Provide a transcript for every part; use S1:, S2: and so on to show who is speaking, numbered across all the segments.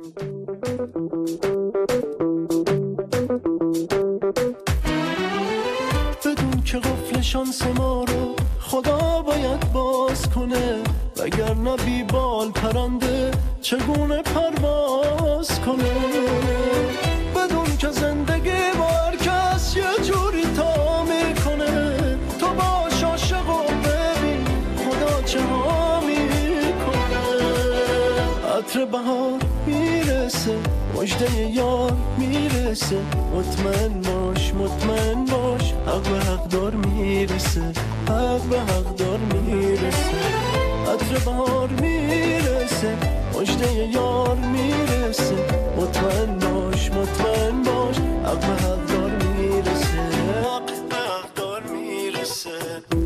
S1: بدون که قفل شانس ما رو خدا باید باز کنه وگرنه بی بال پرنده چگونه پرواز کنه بدون که زندگی با هر کس یه جوری تا میکنه تو باش عاشق و ببین خدا چه ها میکنه عطر بهار میرسه مجده یار میرسه مطمئن باش مطمئن باش حق به حق دار میرسه حق به حق دار میرسه عطر بهار میرسه مجده یار میرسه مطمئن باش مطمئن باش حق به حق دار میرسه حق به حق دار میرسه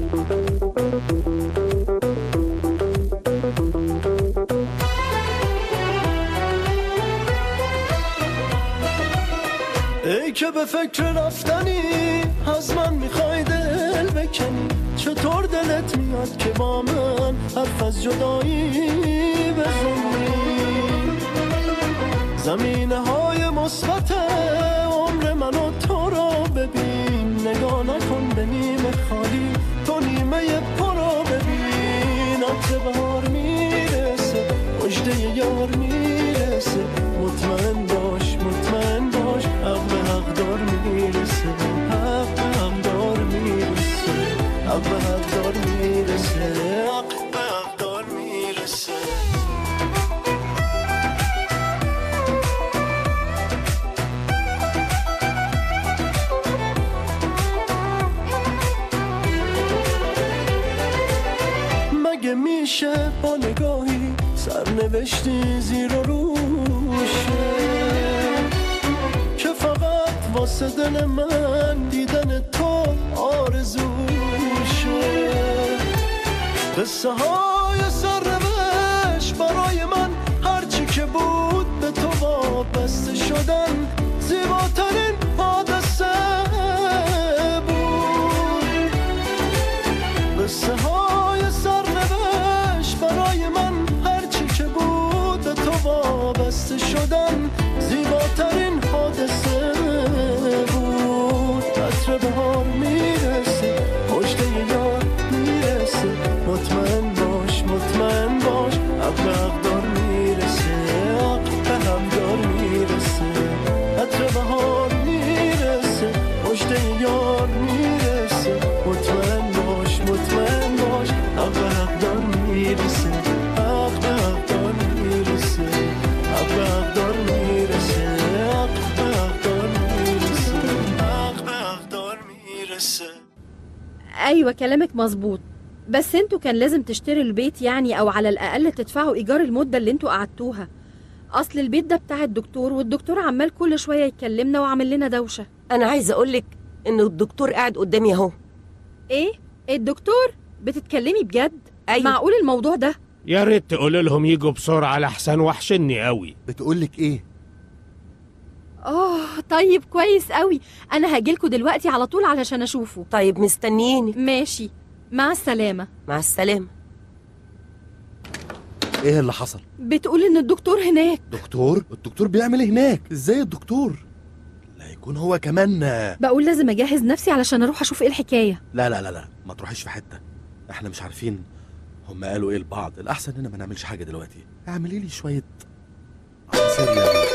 S1: ای که به فکر رفتنی از من میخوای دل بکنی چطور دلت میاد که با من حرف از جدایی بزنی زمینه های مثبت عمر من و تو رو ببین نگاه نکن به نیمه خالی تو نیمه پر رو ببین عطر بهار میرسه مجده یار میرسه مطمئن باش مطمئن باش حق به حق دار میرسه حق به حق دار میرسه حق به حق دار میرسه حق به حق دار میرسه مگه میشه با نگاهی سرنوشتی زیر و روشه که فقط واسه دل من دیدن تو آرزوشه قصه های سرنوشت برای من هرچی که بود به تو وابسته شدن زیباترین حادثه بود قصه های سرنوشت برای من هرچی که بود به تو وابسته شدن زیباترین حادثه بود عطر بهار میرسه مجده یار میرسه مطمئن باش مطمئن باش حق به حق دار میرسه حق به هم دار میرسه عطر بهار میرسه مجده یار میرسه مطمئن باش مطمئن باش حق به حق دار میرسه حق به حق دار میرسه حق به حق دار میرسه حق به حق دار میرسه حق به حق دار میرسه
S2: ايوه كلامك مظبوط بس انتوا كان لازم تشتروا البيت يعني او على الاقل تدفعوا ايجار المده اللي انتوا قعدتوها اصل البيت ده بتاع الدكتور والدكتور عمال كل شويه يكلمنا وعامل لنا دوشه
S3: انا عايزه اقولك ان الدكتور قاعد قدامي اهو
S2: ايه الدكتور بتتكلمي بجد
S3: أيوة.
S2: معقول الموضوع ده
S4: يا ريت تقول لهم يجوا بسرعة لحسن وحشني قوي
S5: بتقولك ايه
S2: اه طيب كويس قوي انا هاجيلكوا دلوقتي على طول علشان اشوفه
S3: طيب مستنيينك
S2: ماشي مع السلامه
S3: مع السلامه
S5: ايه اللي حصل
S2: بتقول ان الدكتور هناك
S5: دكتور الدكتور بيعمل ايه هناك ازاي الدكتور لا يكون هو كمان
S2: بقول لازم اجهز نفسي علشان اروح اشوف ايه الحكايه
S5: لا لا لا لا ما تروحيش في حته احنا مش عارفين هم قالوا ايه لبعض الاحسن اننا ما نعملش حاجه دلوقتي اعملي لي شويه عصير يا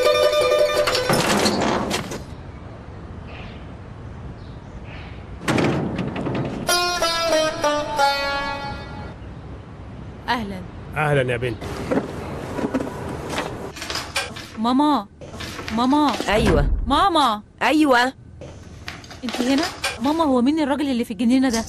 S6: اهلا
S4: أهلا يا بنت
S6: ماما ماما
S3: ايوه
S6: ماما
S3: ايوه
S6: انت هنا ماما هو مين الراجل اللي في الجنينه ده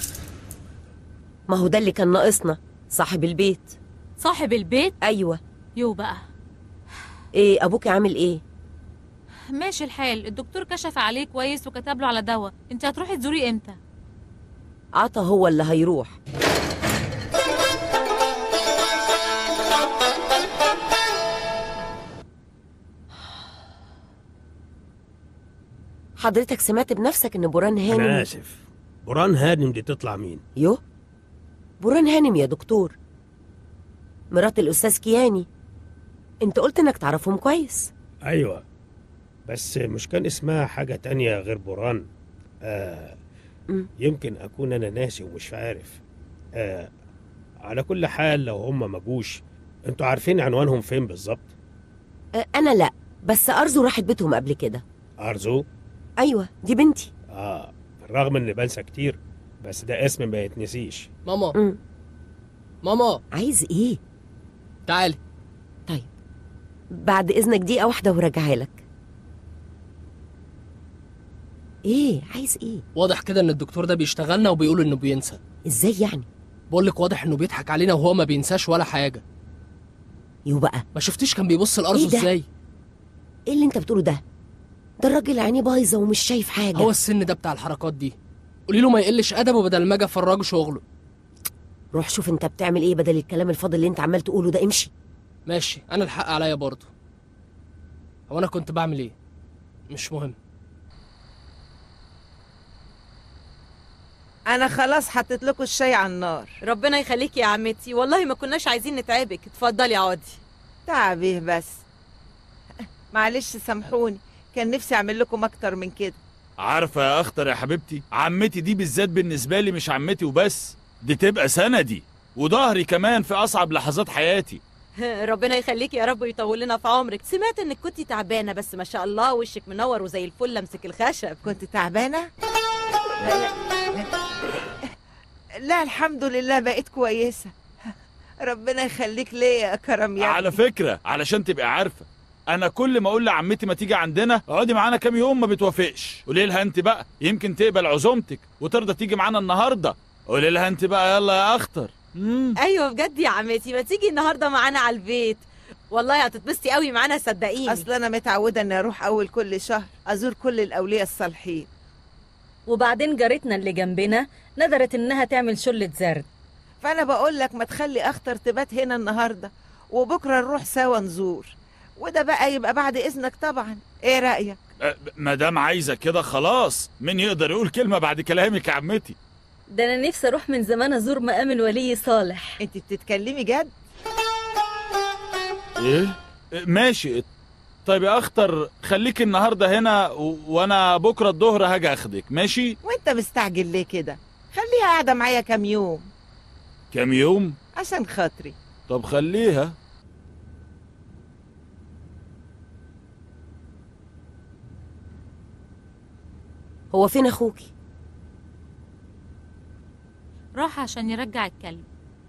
S3: ما هو ده اللي كان ناقصنا صاحب البيت
S6: صاحب البيت
S3: ايوه
S6: يو بقى
S3: ايه ابوك عامل ايه
S6: ماشي الحال الدكتور كشف عليه كويس وكتب له على دواء انت هتروحي تزوريه امتى
S3: عطا هو اللي هيروح حضرتك سمعت بنفسك ان بران هانم
S4: أنا آسف بران هانم دي تطلع مين
S3: يو بران هانم يا دكتور مرات الاستاذ كياني انت قلت انك تعرفهم كويس
S4: ايوه بس مش كان اسمها حاجة تانية غير بوران آه
S3: مم.
S4: يمكن اكون انا ناسي ومش عارف آه على كل حال لو هم ما جوش انتوا عارفين عنوانهم فين بالظبط
S3: آه انا لا بس ارزو راحت بيتهم قبل كده
S4: ارزو
S3: ايوه دي بنتي
S4: اه بالرغم اني بنسى كتير بس ده اسم ما يتنسيش
S7: ماما
S3: مم.
S7: ماما
S3: عايز ايه
S7: تعالي
S3: طيب بعد اذنك دقيقه واحده وراجعها لك ايه عايز ايه
S7: واضح كده ان الدكتور ده بيشتغلنا وبيقول انه بينسى
S3: ازاي يعني
S7: بقول لك واضح انه بيضحك علينا وهو ما بينساش ولا حاجه
S3: يو بقى
S7: ما شفتيش كان بيبص لارضه
S3: إيه ده؟
S7: ازاي
S3: ايه اللي انت بتقوله ده ده الراجل عينيه بايظه ومش شايف حاجه
S7: هو السن ده بتاع الحركات دي قولي له ما يقلش ادبه بدل ما اجي افرجه شغله
S3: روح شوف انت بتعمل ايه بدل الكلام الفاضي اللي انت عمال تقوله ده امشي
S7: ماشي انا الحق عليا برضه هو انا كنت بعمل ايه مش مهم
S8: انا خلاص حطيت لكم الشاي على النار
S9: ربنا يخليكي يا عمتي والله ما كناش عايزين نتعبك اتفضلي اقعدي
S8: تعب ايه بس معلش سامحوني كان نفسي اعمل لكم اكتر من كده
S10: عارفة يا أخطر يا حبيبتي عمتي دي بالذات بالنسبة لي مش عمتي وبس دي تبقى سندي وظهري كمان في أصعب لحظات حياتي
S9: ربنا يخليكي يا رب ويطول لنا في عمرك سمعت انك كنتي تعبانه بس ما شاء الله وشك منور وزي الفل امسك الخشب
S8: كنت تعبانه لا الحمد لله بقيت كويسه ربنا يخليك ليا يا كرم يا
S10: على فكرة علشان تبقى عارفة أنا كل ما أقول لعمتي ما تيجي عندنا اقعدي معانا كام يوم ما بتوافقش قولي لها أنت بقى يمكن تقبل عزومتك وترضى تيجي معانا النهاردة قولي لها أنت بقى يلا يا أخطر مم.
S9: ايوه بجد يا عمتي ما تيجي النهارده معانا على البيت والله هتتبسطي قوي معانا صدقيني
S8: اصل انا متعوده اني اروح اول كل شهر ازور كل الاولياء الصالحين
S11: وبعدين جارتنا اللي جنبنا ندرت انها تعمل شلة زرد
S8: فانا بقول لك ما تخلي اختر تبات هنا النهارده وبكره نروح سوا نزور وده بقى يبقى بعد اذنك طبعا ايه رايك
S10: أه، ما دام عايزة كده خلاص مين يقدر يقول كلمة بعد كلامك يا عمتي
S11: ده انا نفسي اروح من زمان ازور مقام الولي صالح
S8: انت بتتكلمي جد
S10: إيه إيه، ماشي طيب يا أخطر خليك النهاردة هنا و... وأنا بكرة الظهر هاجي أخدك ماشي
S8: وانت مستعجل ليه كده خليها قاعده معايا كام يوم
S10: كام يوم
S8: عشان خاطري
S10: طب خليها
S3: هو فين اخوكي
S6: راح عشان يرجع الكلب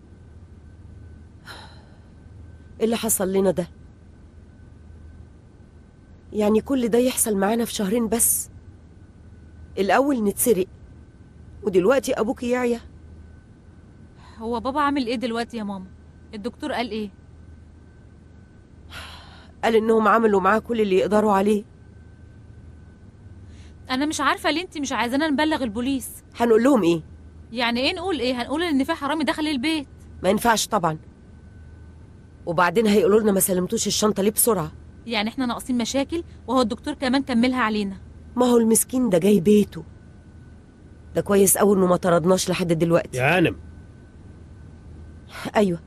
S3: ايه اللي حصل لنا ده يعني كل ده يحصل معانا في شهرين بس الاول نتسرق ودلوقتي ابوك يعيا
S6: هو بابا عامل ايه دلوقتي يا ماما الدكتور قال ايه
S3: قال انهم عملوا معاه كل اللي يقدروا عليه
S6: انا مش عارفه ليه انت مش عايزانا نبلغ البوليس
S3: هنقول لهم ايه
S6: يعني ايه نقول ايه هنقول ان في حرامي دخل البيت
S3: ما ينفعش طبعا وبعدين هيقولوا لنا ما سلمتوش الشنطه ليه بسرعه
S6: يعني احنا ناقصين مشاكل وهو الدكتور كمان كملها علينا
S3: ما هو المسكين ده جاي بيته ده كويس قوي انه ما طردناش لحد دلوقتي
S4: يا هانم
S3: ايوه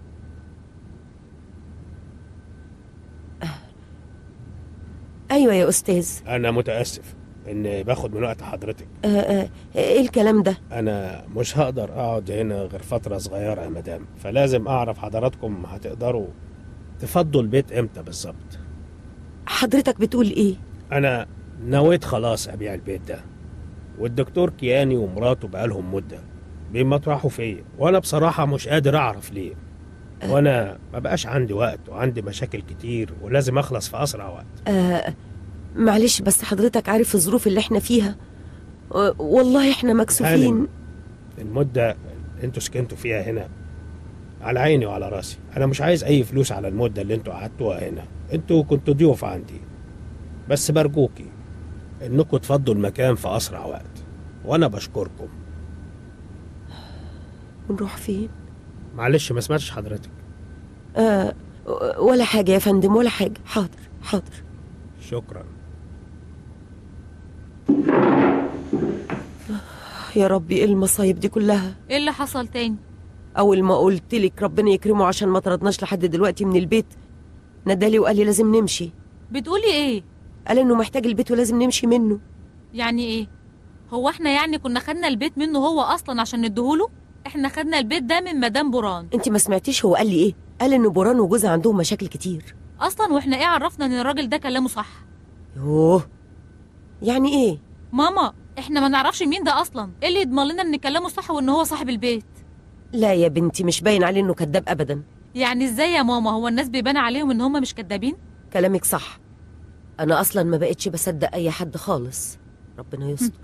S3: ايوه يا استاذ
S4: انا متاسف اني باخد من وقت حضرتك
S3: آه آه ايه الكلام ده
S4: انا مش هقدر اقعد هنا غير فتره صغيره يا مدام فلازم اعرف حضراتكم هتقدروا تفضوا البيت امتى بالظبط
S3: حضرتك بتقول ايه
S4: انا نويت خلاص ابيع البيت ده والدكتور كياني ومراته بقالهم مده بيمطرحوا فيا وانا بصراحه مش قادر اعرف ليه وانا ما بقاش عندي وقت وعندي مشاكل كتير ولازم اخلص في اسرع وقت
S3: آه معلش بس حضرتك عارف الظروف اللي احنا فيها آه والله احنا مكسوفين
S4: هانم، المده اللي انتوا سكنتوا فيها هنا على عيني وعلى راسي انا مش عايز اي فلوس على المده اللي انتوا قعدتوها هنا انتوا كنتوا ضيوف عندي بس برجوكي انكم تفضوا المكان في اسرع وقت وانا بشكركم
S3: ونروح فين
S4: معلش ما سمعتش حضرتك
S3: آه ولا حاجة يا فندم ولا حاجة حاضر حاضر
S4: شكرا
S3: يا ربي ايه المصايب دي كلها
S6: ايه اللي حصل تاني
S3: اول ما قلت لك ربنا يكرمه عشان ما طردناش لحد دلوقتي من البيت نادالي وقال لي لازم نمشي
S6: بتقولي ايه
S3: قال انه محتاج البيت ولازم نمشي منه
S6: يعني ايه هو احنا يعني كنا خدنا البيت منه هو اصلا عشان نديهوله احنا خدنا البيت ده من مدام بوران
S3: انت ما سمعتيش هو قال لي ايه قال ان بوران وجوزها عندهم مشاكل كتير
S6: اصلا واحنا ايه عرفنا ان الراجل ده كلامه صح
S3: يوه يعني ايه
S6: ماما احنا ما نعرفش مين ده اصلا ايه اللي يضمن لنا ان كلامه صح وان هو صاحب البيت
S3: لا يا بنتي مش باين عليه انه كذاب ابدا
S6: يعني ازاي يا ماما هو الناس بيبان عليهم ان هم مش كدابين
S3: كلامك صح انا اصلا ما بقتش بصدق اي حد خالص ربنا يستر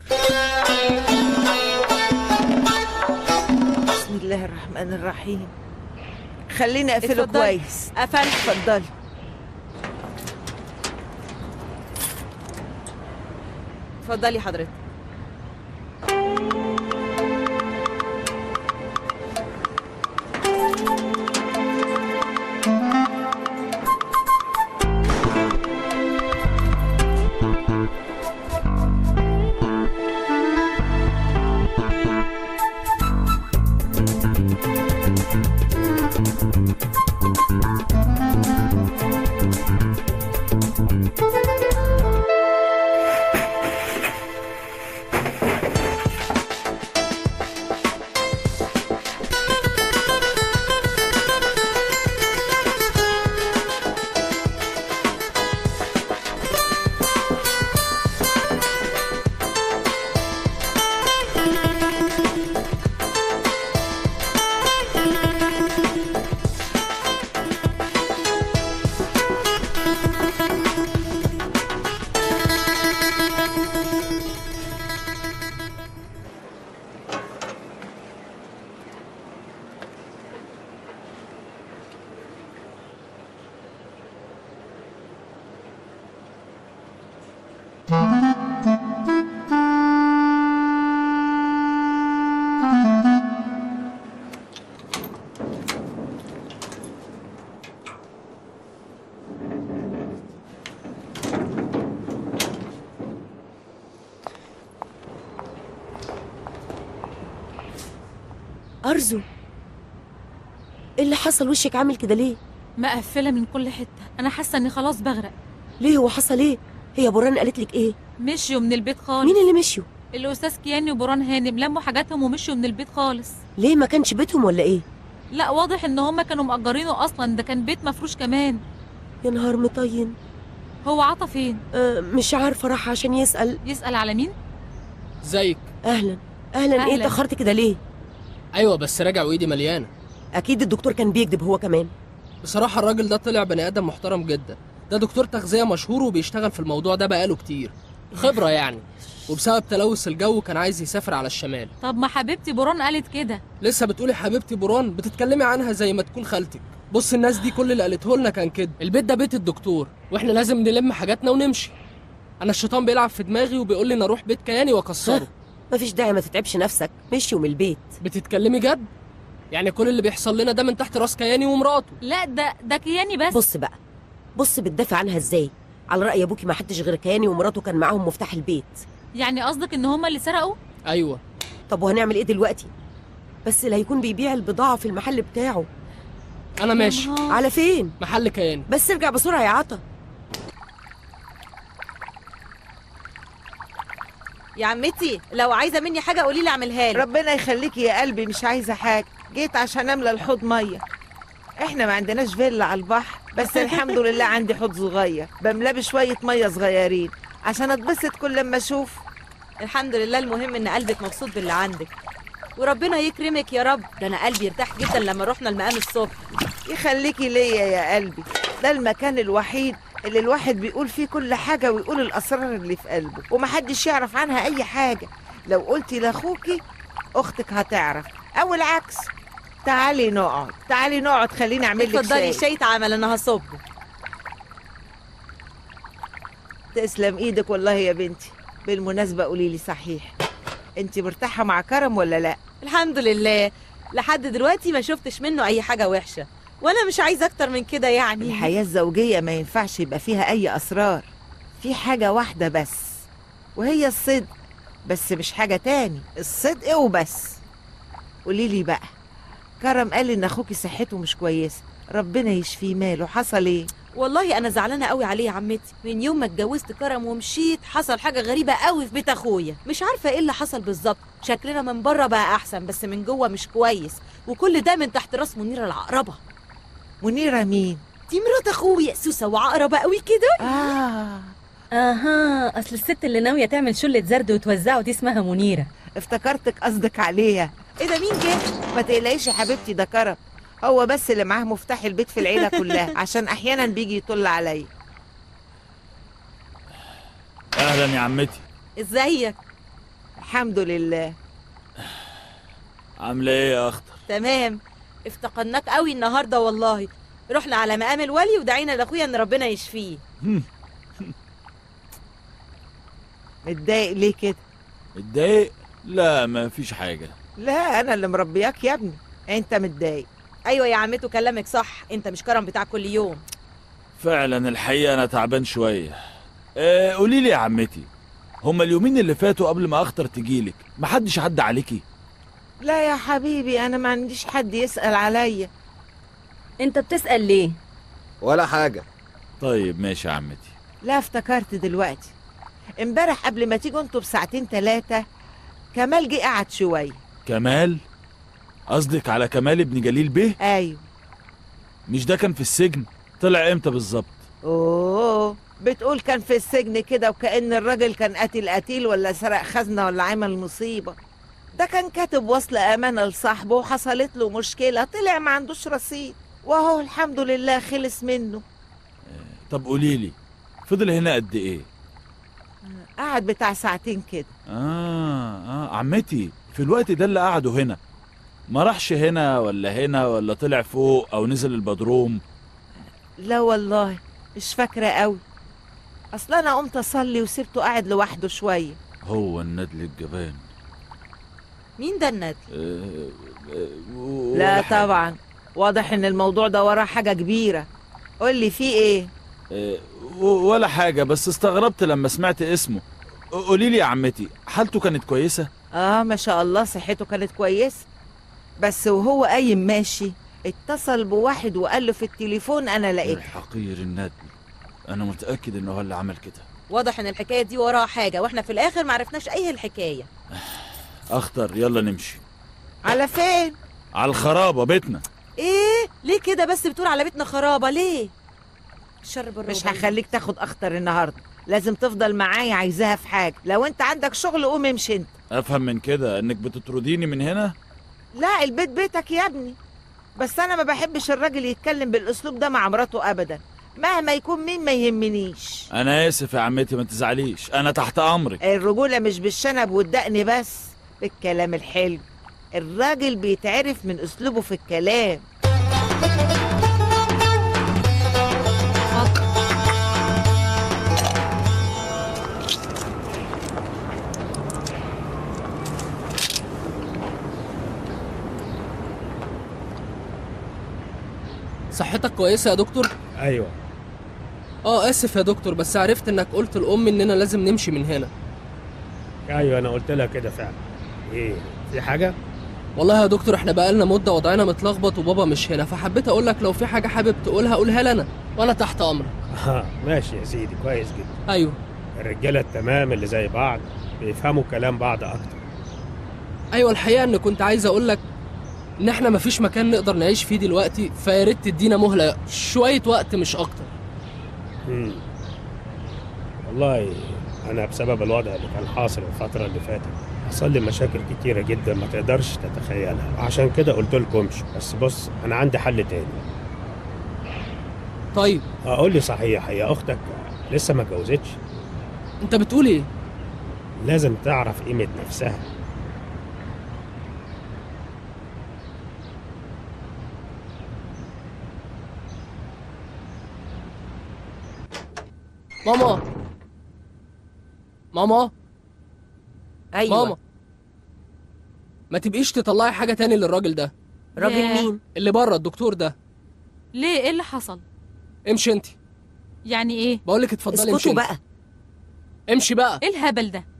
S8: بسم الله الرحمن الرحيم خليني اقفله
S9: اتفضلي.
S8: كويس
S9: قفل
S8: اتفضلي
S9: اتفضلي حضرتك
S3: ارزو ايه اللي حصل وشك عامل كده ليه
S6: مقفله من كل حته انا حاسه اني خلاص بغرق
S3: ليه هو حصل ايه هي بوران قالت لك ايه
S6: مشيوا من البيت خالص
S3: مين اللي مشيوا
S6: الاستاذ كياني وبوران هانم لموا حاجاتهم ومشيوا من البيت خالص
S3: ليه ما كانش بيتهم ولا ايه
S6: لا واضح ان هم كانوا مأجرينه اصلا ده كان بيت مفروش كمان
S3: يا نهار مطين
S6: هو عطا فين
S3: أه مش عارفه راح عشان يسال
S6: يسأل على مين
S7: زيك
S3: اهلا اهلا, ايه
S6: أهلاً.
S3: اتاخرت كده ليه
S7: ايوه بس راجع وايدي مليانه
S3: اكيد الدكتور كان بيكذب هو كمان
S7: بصراحه الراجل ده طلع بني ادم محترم جدا ده دكتور تغذيه مشهور وبيشتغل في الموضوع ده بقاله كتير خبره يعني وبسبب تلوث الجو كان عايز يسافر على الشمال
S6: طب ما حبيبتي بوران قالت كده
S7: لسه بتقولي حبيبتي بوران بتتكلمي عنها زي ما تكون خالتك بص الناس دي كل اللي قالته لنا كان كده البيت ده بيت الدكتور واحنا لازم نلم حاجاتنا ونمشي انا الشيطان بيلعب في دماغي وبيقول لي اروح بيت كياني واكسره
S3: مفيش داعي ما تتعبش نفسك مشيوا من البيت
S7: بتتكلمي جد يعني كل اللي بيحصل لنا ده من تحت راس كياني ومراته
S6: لا ده ده كياني بس
S3: بص بقى بص بتدافع عنها ازاي على رأي ابوكي ما حدش غير كياني ومراته كان معاهم مفتاح البيت
S6: يعني قصدك ان هم اللي سرقوا
S7: ايوه
S3: طب وهنعمل ايه دلوقتي بس اللي هيكون بيبيع البضاعة في المحل بتاعه
S7: انا ماشي
S6: نهار.
S3: على فين
S7: محل كياني
S3: بس ارجع بسرعة يا عطا
S9: يا عمتي لو عايزه مني حاجه قولي لي اعملها لك
S8: ربنا يخليكي يا قلبي مش عايزه حاجه جيت عشان املى الحوض ميه احنا ما عندناش فيلا على البحر بس الحمد لله عندي حوض صغير بملاه بشويه ميه صغيرين عشان اتبسط كل لما اشوف
S9: الحمد لله المهم ان قلبك مبسوط باللي عندك وربنا يكرمك يا رب ده انا قلبي ارتاح جدا لما رحنا المقام الصبح
S8: يخليكي ليا يا قلبي ده المكان الوحيد اللي الواحد بيقول فيه كل حاجة ويقول الأسرار اللي في قلبه ومحدش يعرف عنها أي حاجة لو قلتي لأخوكي أختك هتعرف أو العكس تعالي نقعد تعالي نقعد خليني أعمل لك
S9: اتفضلي
S8: شاي
S9: الشاي اتعمل انا هصبه
S8: تسلم إيدك والله يا بنتي بالمناسبة قولي لي صحيح أنت مرتاحة مع كرم ولا لأ؟
S9: الحمد لله لحد دلوقتي ما شفتش منه اي حاجه وحشه وانا مش عايزه اكتر من كده يعني
S8: الحياة الزوجية ما ينفعش يبقى فيها أي أسرار في حاجة واحدة بس وهي الصدق بس مش حاجة تاني الصدق وبس قولي لي بقى كرم قال إن أخوكي صحته مش كويسة ربنا يشفيه ماله حصل إيه؟
S9: والله انا زعلانه قوي عليه يا عمتي من يوم ما اتجوزت كرم ومشيت حصل حاجه غريبه قوي في بيت اخويا مش عارفه ايه اللي حصل بالظبط شكلنا من بره بقى احسن بس من جوه مش كويس وكل ده من تحت راس منيره العقربه
S8: منيره مين
S9: دي مرات اخويا سوسه وعقربه قوي كده
S8: اه
S11: اها اصل الست اللي ناويه تعمل شله زرد وتوزعه دي اسمها منيره
S8: افتكرتك قصدك عليها ايه ده مين جه ما تقلقيش يا حبيبتي ده كرم هو بس اللي معاه مفتاح البيت في العيله كلها عشان احيانا بيجي يطل عليا
S10: اهلا يا عمتي
S9: ازيك
S8: الحمد لله
S10: عامله ايه يا اخطر
S9: تمام افتقدناك قوي النهارده والله رحنا على مقام الولي ودعينا لاخويا ان ربنا يشفيه
S8: متضايق ليه كده
S10: متضايق لا ما فيش حاجه
S8: لا انا اللي مربياك يا ابني انت متضايق
S9: ايوه يا عمته كلامك صح انت مش كرم بتاع كل يوم
S10: فعلا الحقيقه انا تعبان شويه آه قولي لي يا عمتي هما اليومين اللي فاتوا قبل ما اخطر تجيلك محدش عدى عليكي
S8: لا يا حبيبي انا ما عنديش حد يسأل عليا
S11: انت بتسأل ليه
S12: ولا حاجة
S10: طيب ماشي يا عمتي
S8: لا افتكرت دلوقتي امبارح قبل ما تيجوا انتوا بساعتين ثلاثة كمال جه قعد شوية
S10: كمال قصدك على كمال ابن جليل بيه
S8: ايوه
S10: مش ده كان في السجن طلع امتى بالظبط
S8: اوه بتقول كان في السجن كده وكأن الراجل كان قاتل قتيل ولا سرق خزنة ولا عمل مصيبة ده كان كاتب وصل أمانة لصاحبه وحصلت له مشكلة طلع ما عندوش رصيد وهو الحمد لله خلص منه
S10: طب قولي لي فضل هنا قد ايه
S8: قعد بتاع ساعتين كده
S10: آه, اه عمتي في الوقت ده اللي قعدوا هنا ما راحش هنا ولا هنا ولا طلع فوق او نزل البدروم
S8: لا والله مش فاكرة قوي أصل أنا قمت أصلي وسبته قاعد لوحده شوية
S10: هو الندل الجبان
S9: مين ده الندل
S10: آه آه
S8: لا
S10: ولا حاجة.
S8: طبعا واضح إن الموضوع ده وراه حاجة كبيرة قول لي فيه إيه
S10: آه ولا حاجة بس استغربت لما سمعت اسمه قولي لي يا عمتي حالته كانت كويسة
S8: آه ما شاء الله صحته كانت كويسة بس وهو قايم ماشي اتصل بواحد وقال له في التليفون أنا لقيت
S10: الحقير الندل انا متأكد انه هو اللي عمل كده
S9: واضح ان الحكايه دي وراها حاجه واحنا في الاخر معرفناش ايه الحكايه
S10: اخطر يلا نمشي
S8: على فين
S10: على الخرابة بيتنا
S9: ايه ليه كده بس بتقول على بيتنا خرابه ليه الشر بالربع
S8: مش هخليك تاخد أخطر النهاردة لازم تفضل معايا عايزاها في حاجة لو أنت عندك شغل قوم امشي أنت
S10: افهم من كده انك بتطرديني من هنا
S8: لا البيت بيتك يا ابني بس أنا ما بحبش الراجل يتكلم بالأسلوب ده مع مراته أبدا مهما يكون مين ما يهمنيش
S10: انا اسف يا عمتي ما تزعليش انا تحت امرك
S8: الرجولة مش بالشنب والدقن بس بالكلام الحلو الراجل بيتعرف من أسلوبه في الكلام
S7: صحتك كويسه يا دكتور
S4: ايوه
S7: اه اسف يا دكتور بس عرفت انك قلت لامي اننا لازم نمشي من هنا
S4: ايوه انا قلت لها كده فعلا ايه في حاجه
S7: والله يا دكتور احنا بقالنا مده وضعنا متلخبط وبابا مش هنا فحبيت اقول لك لو في حاجه حابب تقولها قولها لنا وانا تحت امرك
S4: اه ماشي يا سيدي كويس جدا
S7: ايوه
S4: الرجاله التمام اللي زي بعض بيفهموا كلام بعض اكتر
S7: ايوه الحقيقه ان كنت عايز اقول لك ان احنا مفيش مكان نقدر نعيش فيه دلوقتي فيا ريت تدينا مهله شويه وقت مش اكتر
S4: مم. والله انا بسبب الوضع اللي كان حاصل الفتره اللي فاتت حصل لي مشاكل كتيره جدا ما تقدرش تتخيلها عشان كده قلت لكم امشوا بس بص انا عندي حل تاني
S7: طيب
S4: اقول لي صحيح هي اختك لسه ما اتجوزتش
S7: انت بتقول ايه
S4: لازم تعرف قيمه نفسها
S7: ماما ماما
S3: ايوه
S7: ماما ما تبقيش تطلعي حاجه تاني للراجل ده
S3: راجل
S6: ياه.
S3: مين
S7: اللي بره الدكتور ده
S6: ليه ايه اللي حصل
S7: امشي انت
S6: يعني ايه
S7: بقول لك اتفضلي امشي
S3: اسكتوا
S7: انت.
S3: بقى
S7: امشي بقى
S6: ايه الهبل ده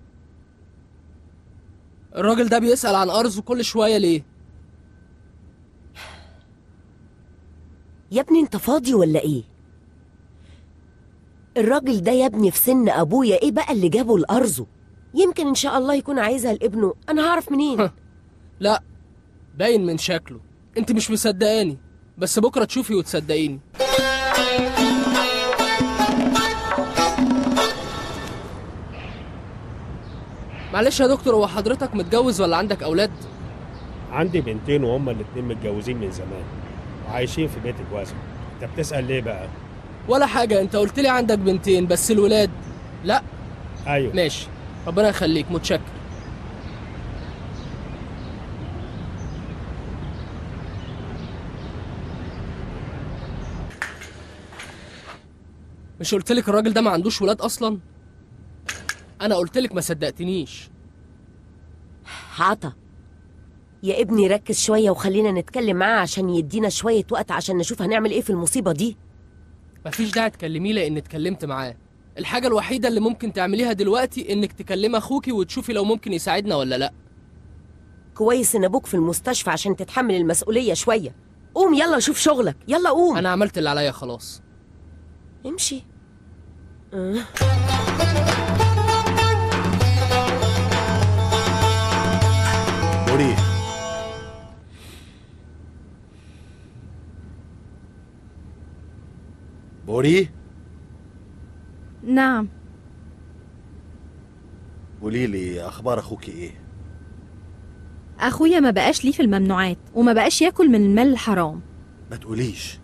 S7: الراجل ده بيسأل عن أرزه كل شوية ليه؟
S3: يا ابني انت فاضي ولا ايه الراجل ده يا ابني في سن ابويا ايه بقى اللي جابه لارضه يمكن ان شاء الله يكون عايزها لابنه انا هعرف منين
S7: لا باين من شكله انت مش مصدقاني بس بكره تشوفي وتصدقيني معلش يا دكتور هو حضرتك متجوز ولا عندك اولاد
S4: عندي بنتين وهما الاتنين متجوزين من زمان وعايشين في بيت الوزن انت بتسأل ليه بقى
S7: ولا حاجه انت قلت لي عندك بنتين بس الولاد لا
S4: ايوه
S7: ماشي ربنا يخليك متشكر مش قلت لك الراجل ده ما عندوش ولاد اصلا انا قلت لك ما صدقتنيش
S3: عطا يا ابني ركز شويه وخلينا نتكلم معاه عشان يدينا شويه وقت عشان نشوف هنعمل ايه في المصيبه دي
S7: مفيش داعي تكلميه لان اتكلمت معاه الحاجه الوحيده اللي ممكن تعمليها دلوقتي انك تكلمي اخوكي وتشوفي لو ممكن يساعدنا ولا لا
S3: كويس ان ابوك في المستشفى عشان تتحمل المسؤوليه شويه قوم يلا شوف شغلك يلا قوم
S7: انا عملت اللي عليا خلاص
S3: امشي أه.
S5: بوري بوري
S2: نعم
S5: قولي لي اخبار اخوك ايه
S2: اخويا ما بقاش ليه في الممنوعات وما بقاش ياكل من المال الحرام
S5: ما تقوليش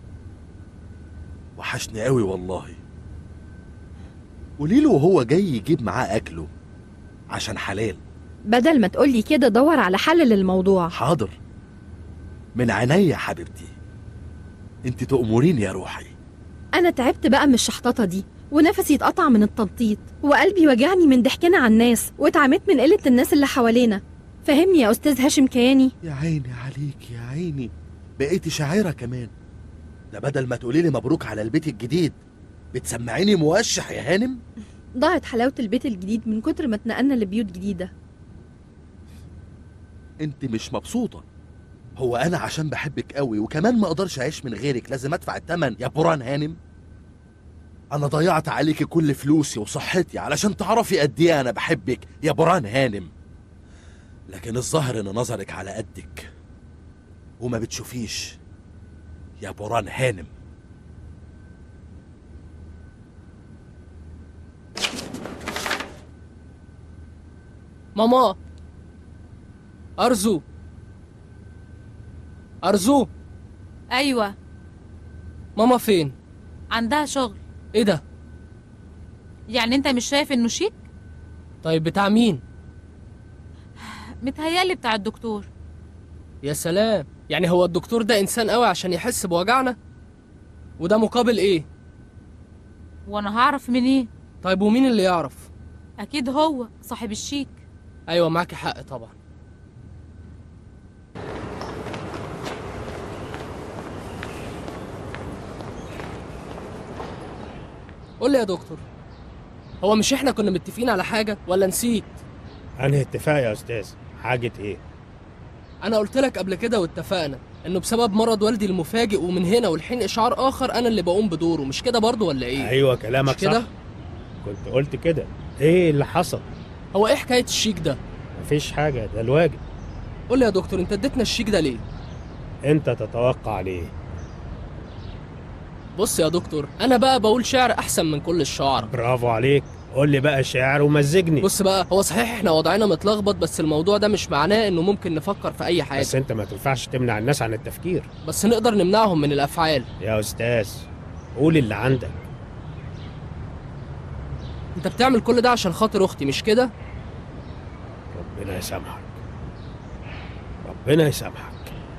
S5: وحشني قوي والله قولي له وهو جاي يجيب معاه اكله عشان حلال
S2: بدل ما تقولي كده دور على حل للموضوع
S5: حاضر من عينيا حبيبتي انت تأمريني يا روحي
S2: انا تعبت بقى من الشحططه دي ونفسي اتقطع من التنطيط وقلبي وجعني من ضحكنا على الناس واتعميت من قله الناس اللي حوالينا فهمني يا استاذ هاشم كياني
S5: يا عيني عليك يا عيني بقيتي شاعرة كمان ده بدل ما تقولي لي مبروك على البيت الجديد بتسمعيني موشح يا هانم
S2: ضاعت حلاوه البيت الجديد من كتر ما اتنقلنا لبيوت جديده
S5: انت مش مبسوطة هو انا عشان بحبك قوي وكمان ما اقدرش اعيش من غيرك لازم ادفع الثمن يا بران هانم انا ضيعت عليكي كل فلوسي وصحتي علشان تعرفي قد ايه انا بحبك يا بران هانم لكن الظاهر ان نظرك على قدك وما بتشوفيش يا بران هانم
S7: ماما ارزو ارزو
S6: ايوه
S7: ماما فين
S6: عندها شغل
S7: ايه ده
S6: يعني انت مش شايف انه شيك
S7: طيب بتاع مين
S6: متهيالي بتاع الدكتور
S7: يا سلام يعني هو الدكتور ده انسان قوي عشان يحس بوجعنا وده مقابل ايه
S6: وانا هعرف منين
S7: طيب ومين اللي يعرف
S6: اكيد هو صاحب الشيك
S7: ايوه معاكي حق طبعا قول لي يا دكتور هو مش احنا كنا متفقين على حاجه ولا نسيت
S4: انهي اتفاق يا استاذ حاجه ايه
S7: انا قلت لك قبل كده واتفقنا انه بسبب مرض والدي المفاجئ ومن هنا والحين اشعار اخر انا اللي بقوم بدوره مش كده برضه ولا ايه
S4: ايوه كلامك
S7: مش كده
S4: صح كنت قلت كده ايه اللي حصل
S7: هو ايه حكايه الشيك ده
S4: مفيش حاجه ده الواجب
S7: قول لي يا دكتور انت اديتنا الشيك ده ليه
S4: انت تتوقع ليه
S7: بص يا دكتور انا بقى بقول شعر احسن من كل الشعراء
S4: برافو عليك قول لي بقى شعر ومزجني
S7: بص بقى هو صحيح احنا وضعنا متلخبط بس الموضوع ده مش معناه انه ممكن نفكر في اي حاجه
S4: بس انت ما تنفعش تمنع الناس عن التفكير
S7: بس نقدر نمنعهم من الافعال
S4: يا استاذ قول اللي عندك
S7: انت بتعمل كل ده عشان خاطر اختي مش كده
S4: ربنا يسامحك ربنا يسامحك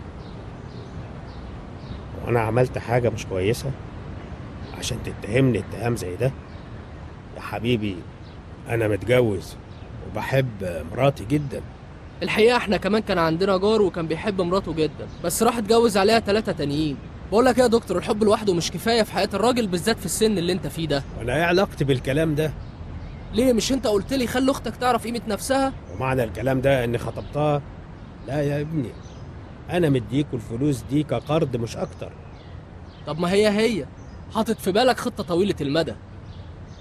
S4: وانا عملت حاجه مش كويسه عشان تتهمني اتهام زي ده يا حبيبي انا متجوز وبحب مراتي جدا
S7: الحقيقه احنا كمان كان عندنا جار وكان بيحب مراته جدا بس راح اتجوز عليها ثلاثة تانيين بقول لك إيه يا دكتور الحب لوحده مش كفايه في حياه الراجل بالذات في السن اللي انت فيه ده
S4: وانا ايه علاقتي بالكلام ده
S7: ليه مش انت قلت لي خلي اختك تعرف قيمه نفسها
S4: ومعنى الكلام ده اني خطبتها لا يا ابني انا مديكوا الفلوس دي كقرض مش اكتر
S7: طب ما هي هي حاطط في بالك خطه طويله المدى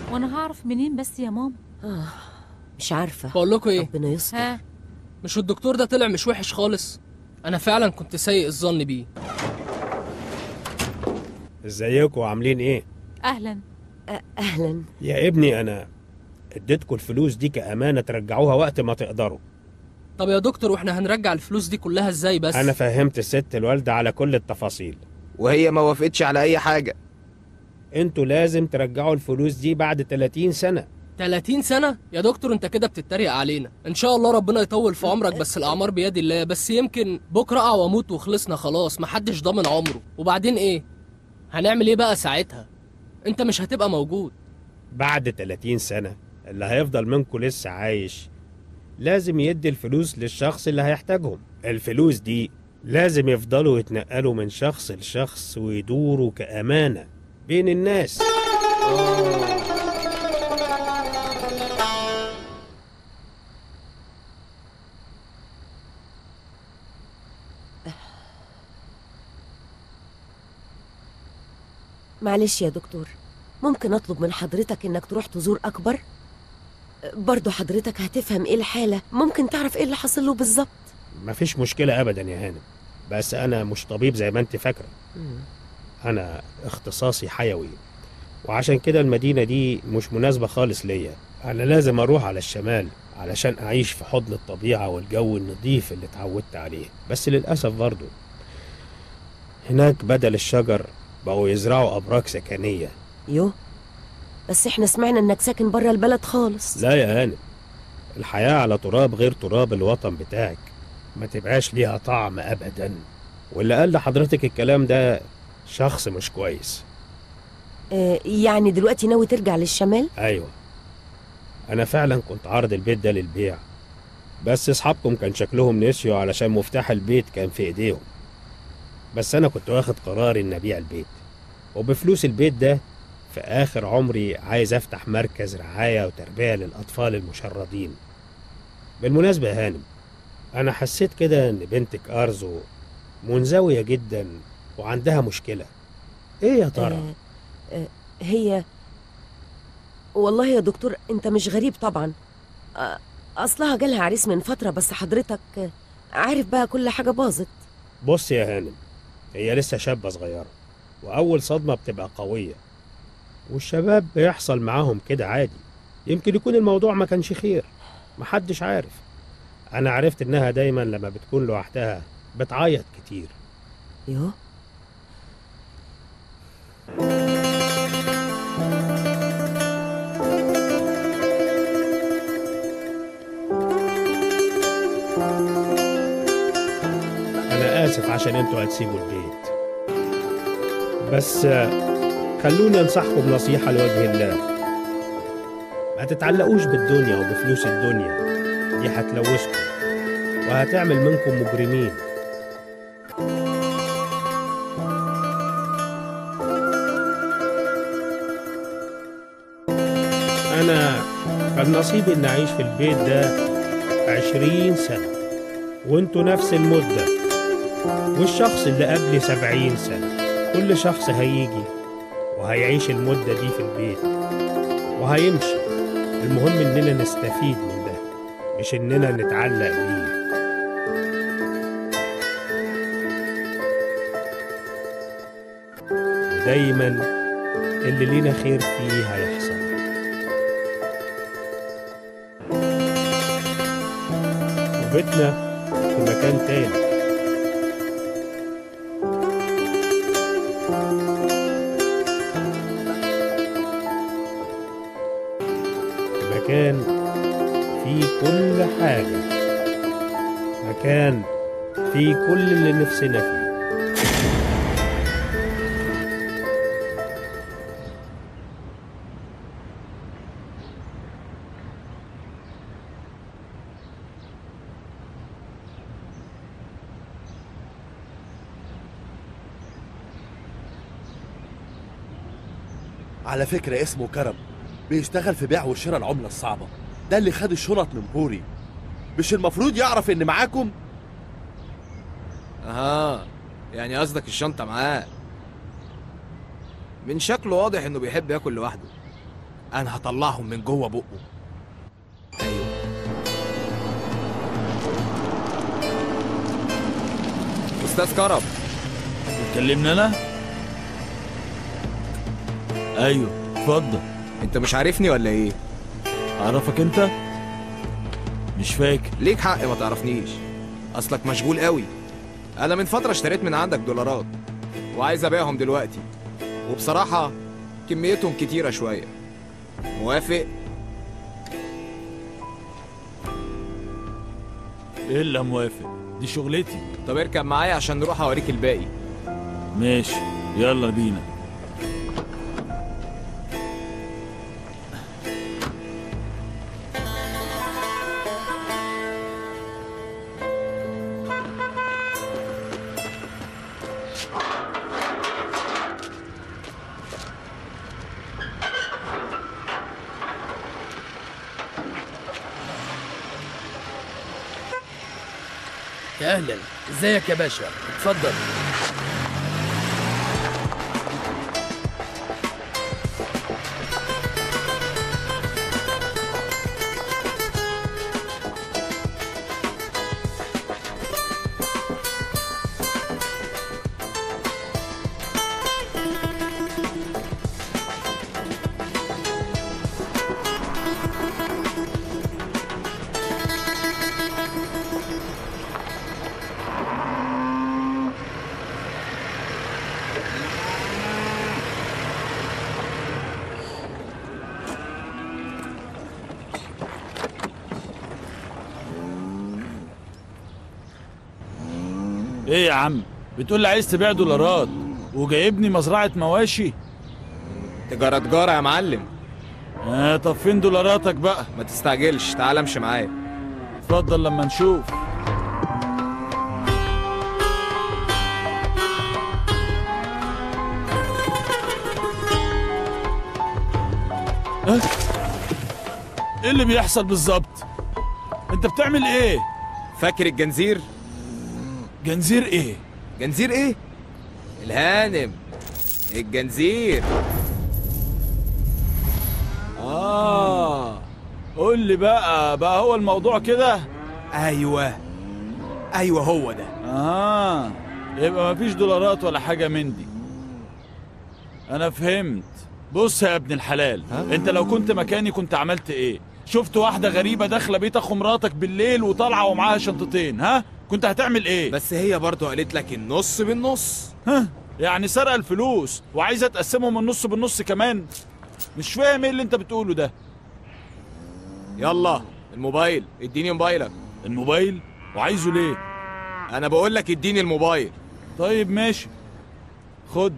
S6: وانا هعرف منين بس يا ماما
S3: آه مش عارفة
S7: بقول لكم ايه
S3: ربنا يستر
S6: ها
S7: مش الدكتور ده طلع مش وحش خالص انا فعلا كنت سيء الظن بيه
S4: ازيكم عاملين ايه
S6: اهلا
S3: أهلا
S4: يا ابني انا اديتكم الفلوس دي كامانه ترجعوها وقت ما تقدروا
S7: طب يا دكتور واحنا هنرجع الفلوس دي كلها ازاي بس
S4: انا فهمت الست الوالده على كل التفاصيل
S12: وهي ما وافقتش على اي حاجه
S4: انتوا لازم ترجعوا الفلوس دي بعد 30 سنه
S7: 30 سنة؟ يا دكتور انت كده بتتريق علينا ان شاء الله ربنا يطول في عمرك بس الاعمار بيد الله بس يمكن بكره اقع واموت وخلصنا خلاص محدش ضامن عمره وبعدين ايه هنعمل ايه بقى ساعتها انت مش هتبقى موجود
S4: بعد 30 سنه اللي هيفضل منكم لسه عايش لازم يدي الفلوس للشخص اللي هيحتاجهم الفلوس دي لازم يفضلوا يتنقلوا من شخص لشخص ويدوروا كأمانة بين الناس
S3: معلش يا دكتور ممكن أطلب من حضرتك إنك تروح تزور أكبر برضو حضرتك هتفهم إيه الحالة ممكن تعرف إيه اللي حصل له بالظبط
S4: مفيش مشكلة أبدا يا هانم بس أنا مش طبيب زي ما أنت فاكرة أنا اختصاصي حيوي وعشان كده المدينة دي مش مناسبة خالص ليا أنا لازم أروح على الشمال علشان أعيش في حضن الطبيعة والجو النظيف اللي اتعودت عليه بس للأسف برضو هناك بدل الشجر بقوا يزرعوا أبراج سكنية
S3: يو بس إحنا سمعنا إنك ساكن بره البلد خالص
S4: لا يا هانم الحياة على تراب غير تراب الوطن بتاعك ما تبقاش ليها طعم أبدا واللي قال لحضرتك الكلام ده شخص مش كويس
S3: آه يعني دلوقتي ناوي ترجع للشمال
S4: أيوة أنا فعلا كنت عارض البيت ده للبيع بس أصحابكم كان شكلهم نسيوا علشان مفتاح البيت كان في إيديهم بس أنا كنت واخد قراري إن أبيع البيت وبفلوس البيت ده في آخر عمري عايز أفتح مركز رعاية وتربية للأطفال المشردين بالمناسبة يا هانم أنا حسيت كده إن بنتك أرزو منزوية جدا وعندها مشكلة إيه يا ترى؟
S3: آه آه هي والله يا دكتور انت مش غريب طبعا آه اصلها جالها عريس من فترة بس حضرتك آه، عارف بقى كل حاجة باظت
S4: بص يا هانم هي لسه شابة صغيرة وأول صدمة بتبقى قوية والشباب بيحصل معاهم كده عادي يمكن يكون الموضوع ما كانش خير محدش عارف أنا عرفت إنها دايما لما بتكون لوحدها بتعيط كتير
S3: يو
S4: أنا آسف عشان أنتوا هتسيبوا البيت بس آه، خلوني أنصحكم نصيحة لوجه الله ما تتعلقوش بالدنيا وبفلوس الدنيا دي هتلوثكم وهتعمل منكم مجرمين أنا كان نصيبي إن أعيش في البيت ده عشرين سنة وانتوا نفس المدة والشخص اللي قبلي سبعين سنة كل شخص هيجي وهيعيش المدة دي في البيت وهيمشي المهم إننا نستفيد من ده مش إننا نتعلق بيه ودايما اللي لينا خير فيه هيحصل وبيتنا في مكان تاني مكان فيه كل حاجة مكان فيه كل اللي نفسنا فيه
S5: على فكرة اسمه كرم بيشتغل في بيع وشراء العملة الصعبة ده اللي خد الشنط من بوري مش المفروض يعرف ان معاكم
S12: اها يعني قصدك الشنطه معاه من شكله واضح انه بيحب ياكل لوحده انا هطلعهم من جوه بقه ايوه استاذ كرم
S10: تكلمني انا ايوه اتفضل
S12: انت مش عارفني ولا ايه
S10: اعرفك انت مش فاكر
S12: ليك حق ما تعرفنيش اصلك مشغول قوي انا من فتره اشتريت من عندك دولارات وعايز ابيعهم دلوقتي وبصراحه كميتهم كتيره شويه موافق
S10: الا موافق دي شغلتي
S12: طب اركب معايا عشان نروح اوريك الباقي
S10: ماشي يلا بينا
S13: يا اهلا ازيك يا باشا اتفضل
S10: ايه يا عم بتقول لي عايز تبيع دولارات وجايبني مزرعه مواشي
S12: تجارة تجارة يا معلم
S10: آه طب فين دولاراتك بقى
S12: ما تستعجلش تعال امشي معايا
S10: اتفضل لما نشوف أه؟ ايه اللي بيحصل بالظبط انت بتعمل ايه
S12: فاكر الجنزير
S10: جنزير ايه
S12: جنزير ايه الهانم الجنزير
S10: اه قول لي بقى بقى هو الموضوع كده
S12: ايوه ايوه هو ده
S10: اه يبقى مفيش دولارات ولا حاجه من دي انا فهمت بص يا ابن الحلال ها؟ انت لو كنت مكاني كنت عملت ايه شفت واحده غريبه داخله بيت اخو مراتك بالليل وطالعه ومعاها شنطتين ها كنت هتعمل ايه
S12: بس هي برضو قالت لك النص بالنص
S10: ها يعني سرق الفلوس وعايزه تقسمهم النص بالنص كمان مش فاهم ايه اللي انت بتقوله ده
S12: يلا الموبايل اديني موبايلك
S10: الموبايل وعايزه ليه
S12: انا بقول لك اديني الموبايل
S10: طيب ماشي خد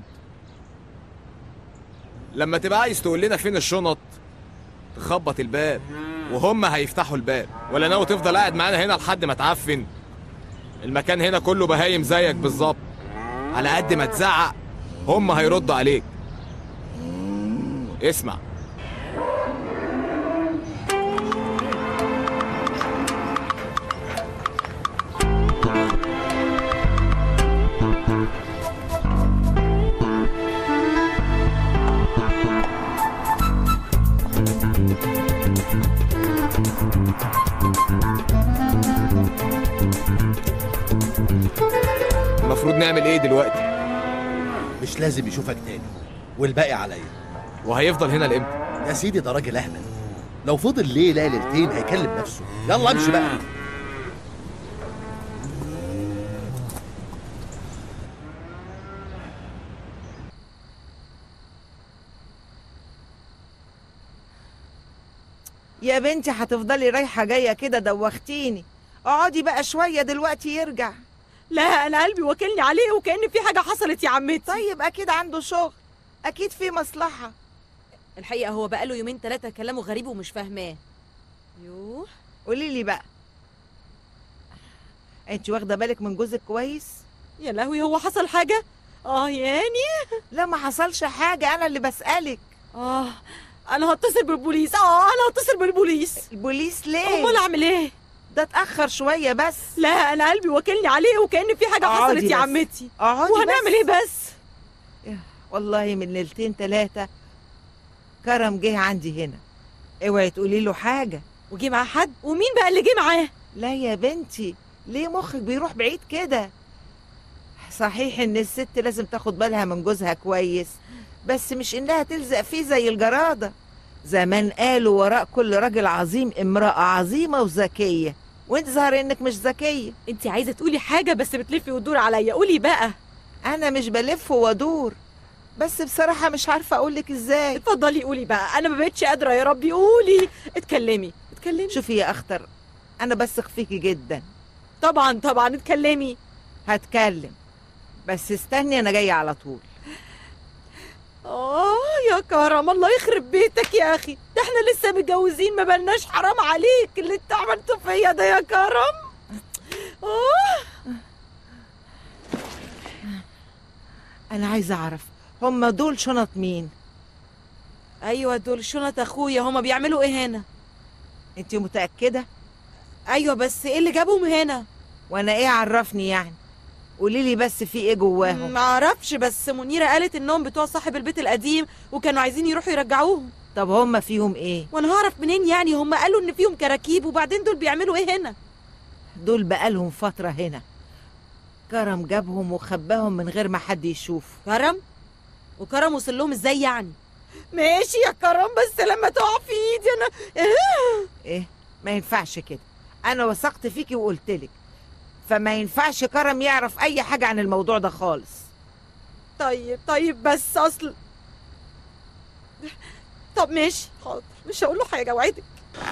S12: لما تبقى عايز تقول لنا فين الشنط تخبط الباب وهم هيفتحوا الباب ولا ناوي تفضل قاعد معانا هنا لحد ما تعفن المكان هنا كله بهايم زيك بالظبط على قد ما تزعق هم هيردوا عليك اسمع المفروض نعمل ايه دلوقتي
S5: مش لازم يشوفك تاني والباقي عليا
S12: وهيفضل هنا لامتى
S5: يا سيدي ده راجل اهبل لو فضل ليله ليلتين هيكلم نفسه يلا امشي بقى
S8: يا بنتي هتفضلي رايحة جاية كده دوختيني اقعدي بقى شوية دلوقتي يرجع
S9: لا انا قلبي واكلني عليه وكأن في حاجة حصلت يا عمتي
S8: طيب اكيد عنده شغل اكيد في مصلحة
S9: الحقيقة هو بقاله يومين ثلاثة كلامه غريب ومش فاهماه يوه
S8: قولي لي بقى انت واخدة بالك من جوزك كويس
S9: يا لهوي هو حصل حاجة اه ياني
S8: لا ما حصلش حاجة انا اللي بسألك
S9: اه انا هتصل بالبوليس اه انا هتصل بالبوليس
S8: البوليس ليه
S9: امال اعمل ايه
S8: ده اتأخر شوية بس
S9: لا انا قلبي واكلني عليه وكأن في حاجة
S8: اقعدي
S9: حصلت يا
S8: بس.
S9: عمتي
S8: اقعدي
S9: وهنعمل
S8: بس.
S9: ايه بس
S8: والله من ليلتين ثلاثة كرم جه عندي هنا اوعي تقولي له حاجه
S9: وجي معاه حد ومين بقى اللي جه معاه
S8: لا يا بنتي ليه مخك بيروح بعيد كده صحيح ان الست لازم تاخد بالها من جوزها كويس بس مش انها تلزق فيه زي الجرادة زمان قالوا وراء كل راجل عظيم امرأة عظيمة وذكية وانت ظاهر انك مش ذكية
S9: انت عايزه تقولي حاجه بس بتلفي وتدور عليا قولي بقى
S8: انا مش بلف وادور بس بصراحة مش عارفة اقولك ازاي
S9: اتفضلي قولي بقى انا ما بقتش قادره يا ربي قولي اتكلمي اتكلمي
S8: شوفي يا اختر انا بثق فيكي جدا
S9: طبعا طبعا اتكلمي
S8: هتكلم بس استني انا جاية على طول
S9: اه يا كرم الله يخرب بيتك يا اخي ده احنا لسه متجوزين ما بلناش حرام عليك اللي انت عملته فيا ده يا كرم اه
S8: انا عايزة اعرف هما دول شنط مين
S9: ايوه دول شنط اخويا هما بيعملوا ايه هنا
S8: انت متأكدة
S9: ايوه بس ايه اللي جابهم هنا
S8: وانا ايه عرفني يعني قولي لي بس في ايه جواهم
S9: ما اعرفش بس منيره قالت انهم بتوع صاحب البيت القديم وكانوا عايزين يروحوا يرجعوهم
S8: طب هما فيهم ايه
S9: وانا هعرف منين يعني هم قالوا ان فيهم كراكيب وبعدين دول بيعملوا ايه هنا
S8: دول بقالهم فترة هنا كرم جابهم وخباهم من غير ما حد يشوف
S9: كرم وكرم وصل لهم ازاي يعني ماشي يا كرم بس لما تقع في ايدي انا آه.
S8: ايه ما ينفعش كده انا وثقت فيكي وقلتلك فما ينفعش كرم يعرف اي حاجة عن الموضوع ده خالص
S9: طيب طيب بس اصل طب ماشي حاضر مش هقول له حاجه وعدك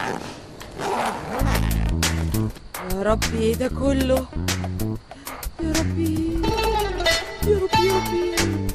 S9: يا ربي ايه ده كله يا ربي يا ربي يا ربي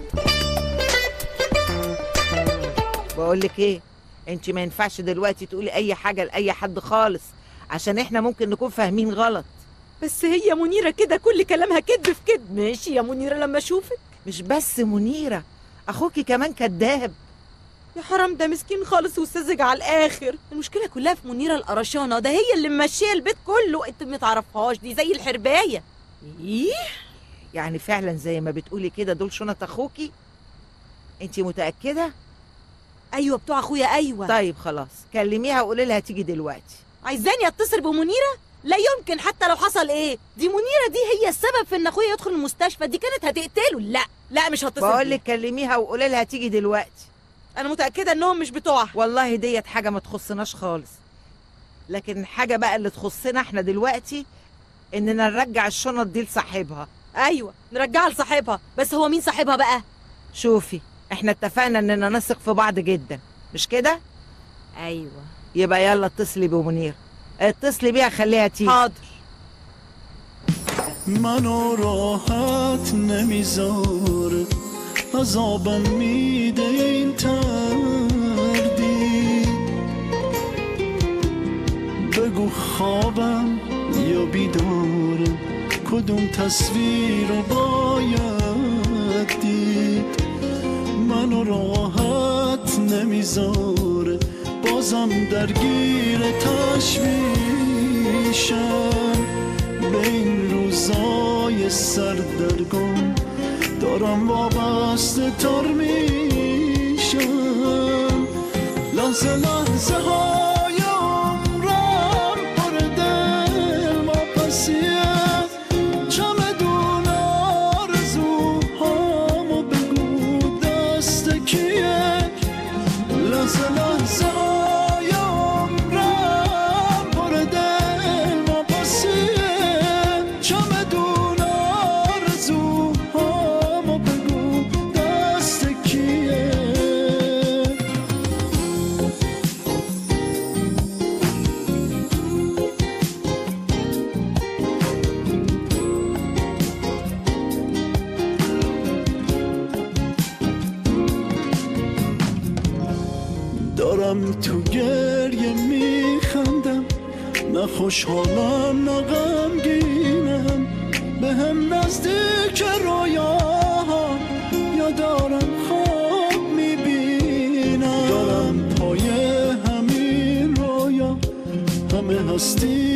S8: بقولك ايه انت ما ينفعش دلوقتي تقولي اي حاجة لاي حد خالص عشان احنا ممكن نكون فاهمين غلط
S9: بس هي منيره كده كل كلامها كذب في كذب ماشي يا منيره لما اشوفك
S8: مش بس منيرة اخوكي كمان كذاب
S9: يا حرام ده مسكين خالص وساذج على الاخر المشكله كلها في منيره القرشانه ده هي اللي ممشيه البيت كله انت ما تعرفهاش دي زي الحربايه ايه
S8: يعني فعلا زي ما بتقولي كده دول شنط اخوكي انت متأكدة
S9: ايوه بتوع اخويا ايوه
S8: طيب خلاص كلميها وقولي لها تيجي دلوقتي
S9: عايزاني اتصل بمنيره لا يمكن حتى لو حصل ايه دي منيره دي هي السبب في ان اخويا يدخل المستشفى دي كانت هتقتله لا لا مش هتصل
S8: بقول
S9: بيها.
S8: لك كلميها وقولي لها تيجي دلوقتي
S9: انا متاكده انهم مش بتوعها
S8: والله ديت حاجة ما تخصناش خالص لكن الحاجة بقى اللي تخصنا احنا دلوقتي اننا نرجع الشنط دي لصاحبها
S9: ايوه نرجعها لصاحبها بس هو مين صاحبها بقى
S8: شوفي احنا اتفقنا اننا نثق في بعض جدا مش كده
S9: ايوه
S8: يبقى يلا اتصلي بمنير اتصلي بيها خليها تيجي
S9: حاضر
S1: منو راحت نمیذاره عذابم میده این تردی بگو خوابم یا بیدارم کدوم تصویر رو باید دید منو راحت نمیذاره بازم درگیر تشویشم به این روزای سردرگم دارم وابسته تر میشم لحظه لحظه های عمرم پر دل ما پسیه چمدون آرزوهامو بگو دست کیه لحظه لحظه های عمرم پر دل ما پسیه چمدون آرزوهامو بگو دست کیه دارم تو گریه میخندم نه خوشحالم نه غمگینم به هم نزدیک رویاها یا دارم خواب میبینم دارم پای همین رویا همه هستی